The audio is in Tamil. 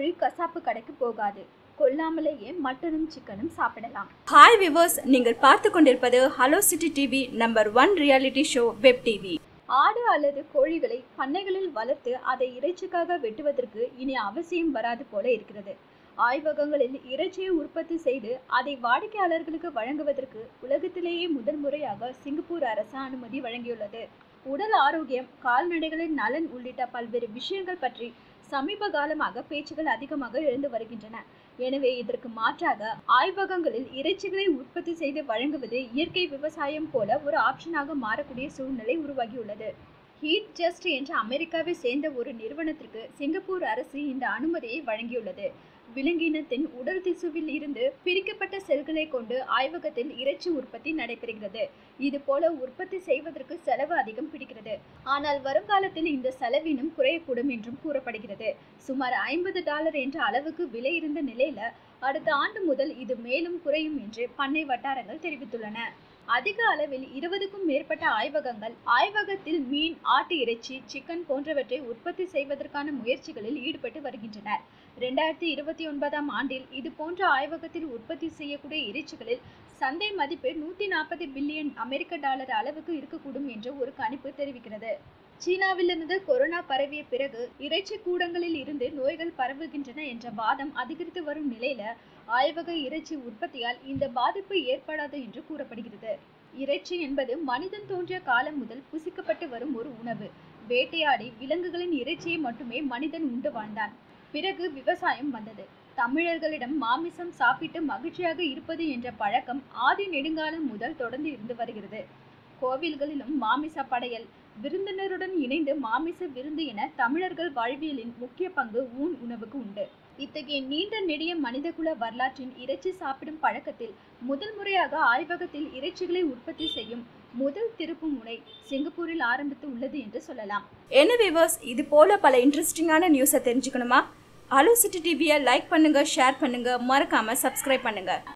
கசாப்பு கடைக்கு போகாது கொல்லாமலேயே மட்டனும் சிக்கனும் சாப்பிடலாம் ஹாய் விவர்ஸ் நீங்கள் பார்த்து கொண்டிருப்பது hello city TV number one reality show web TV ஆடு அல்லது கோழிகளை பண்ணைகளில் வளர்த்து அதை இறைச்சிக்காக வெட்டுவதற்கு இனி அவசியம் வராது போல இருக்கிறது ஆய்வகங்களில் இறைச்சியை உற்பத்தி செய்து அதை வாடிக்கையாளர்களுக்கு வழங்குவதற்கு உலகத்திலேயே முதல் முறையாக சிங்கப்பூர் அரசு அனுமதி வழங்கியுள்ளது உடல் ஆரோக்கியம் கால்நடைகளின் நலன் உள்ளிட்ட பல்வேறு விஷயங்கள் பற்றி சமீப காலமாக பேச்சுகள் அதிகமாக எழுந்து வருகின்றன எனவே இதற்கு மாற்றாக ஆய்வகங்களில் இறைச்சிகளை உற்பத்தி செய்து வழங்குவது இயற்கை விவசாயம் போல ஒரு ஆப்ஷனாக மாறக்கூடிய சூழ்நிலை உருவாகியுள்ளது ஹீட் ஜஸ்ட் என்ற அமெரிக்காவை சேர்ந்த ஒரு நிறுவனத்திற்கு சிங்கப்பூர் அரசு இந்த அனுமதியை வழங்கியுள்ளது விலங்கினத்தின் உடல் திசுவில் இருந்து பிரிக்கப்பட்ட செல்களை கொண்டு ஆய்வகத்தில் இறைச்சி உற்பத்தி நடைபெறுகிறது இது போல உற்பத்தி செய்வதற்கு செலவு அதிகம் பிடிக்கிறது ஆனால் வருங்காலத்தில் இந்த செலவினம் குறையக்கூடும் என்றும் கூறப்படுகிறது சுமார் ஐம்பது டாலர் என்ற அளவுக்கு விலை இருந்த நிலையில அடுத்த ஆண்டு முதல் இது மேலும் குறையும் என்று பண்ணை வட்டாரங்கள் தெரிவித்துள்ளன அதிக அளவில் இருபதுக்கும் மேற்பட்ட ஆய்வகங்கள் ஆய்வகத்தில் மீன் ஆட்டு இறைச்சி சிக்கன் போன்றவற்றை உற்பத்தி செய்வதற்கான முயற்சிகளில் ஈடுபட்டு வருகின்றனர் ரெண்டாயிரத்தி இருபத்தி ஒன்பதாம் ஆண்டில் இது போன்ற ஆய்வகத்தில் உற்பத்தி செய்யக்கூடிய இறைச்சிகளில் சந்தை மதிப்பு நூற்றி நாற்பது பில்லியன் அமெரிக்க டாலர் அளவுக்கு இருக்கக்கூடும் என்று ஒரு கணிப்பு தெரிவிக்கிறது சீனாவிலிருந்து கொரோனா பரவிய பிறகு இறைச்சி கூடங்களில் இருந்து நோய்கள் பரவுகின்றன என்ற வாதம் அதிகரித்து வரும் நிலையில ஆய்வக இறைச்சி உற்பத்தியால் இந்த பாதிப்பு ஏற்படாது என்று கூறப்படுகிறது இறைச்சி என்பது மனிதன் தோன்றிய காலம் முதல் புசிக்கப்பட்டு வரும் ஒரு உணவு வேட்டையாடி விலங்குகளின் இறைச்சியை மட்டுமே மனிதன் உண்டு வாழ்ந்தான் பிறகு விவசாயம் வந்தது தமிழர்களிடம் மாமிசம் சாப்பிட்டு மகிழ்ச்சியாக இருப்பது என்ற பழக்கம் ஆதி நெடுங்காலம் முதல் தொடர்ந்து இருந்து வருகிறது கோவில்களிலும் மாமிச படையல் விருந்தினருடன் இணைந்து மாமிச விருந்து என தமிழர்கள் வாழ்வியலின் முக்கிய பங்கு ஊன் உணவுக்கு உண்டு இத்தகைய நீண்ட நெடிய மனிதகுல வரலாற்றின் இறைச்சி சாப்பிடும் பழக்கத்தில் முதல் முறையாக ஆய்வகத்தில் இறைச்சிகளை உற்பத்தி செய்யும் முதல் திருப்பு முனை சிங்கப்பூரில் ஆரம்பித்து உள்ளது என்று சொல்லலாம் என்ன விவர்ஸ் இது போல பல இன்ட்ரெஸ்டிங்கான நியூஸை தெரிஞ்சுக்கணுமா ஹலோ சிட்டி டிவியை லைக் பண்ணுங்க ஷேர் பண்ணுங்க மறக்காம சப்ஸ்கிரைப் பண்ணுங்க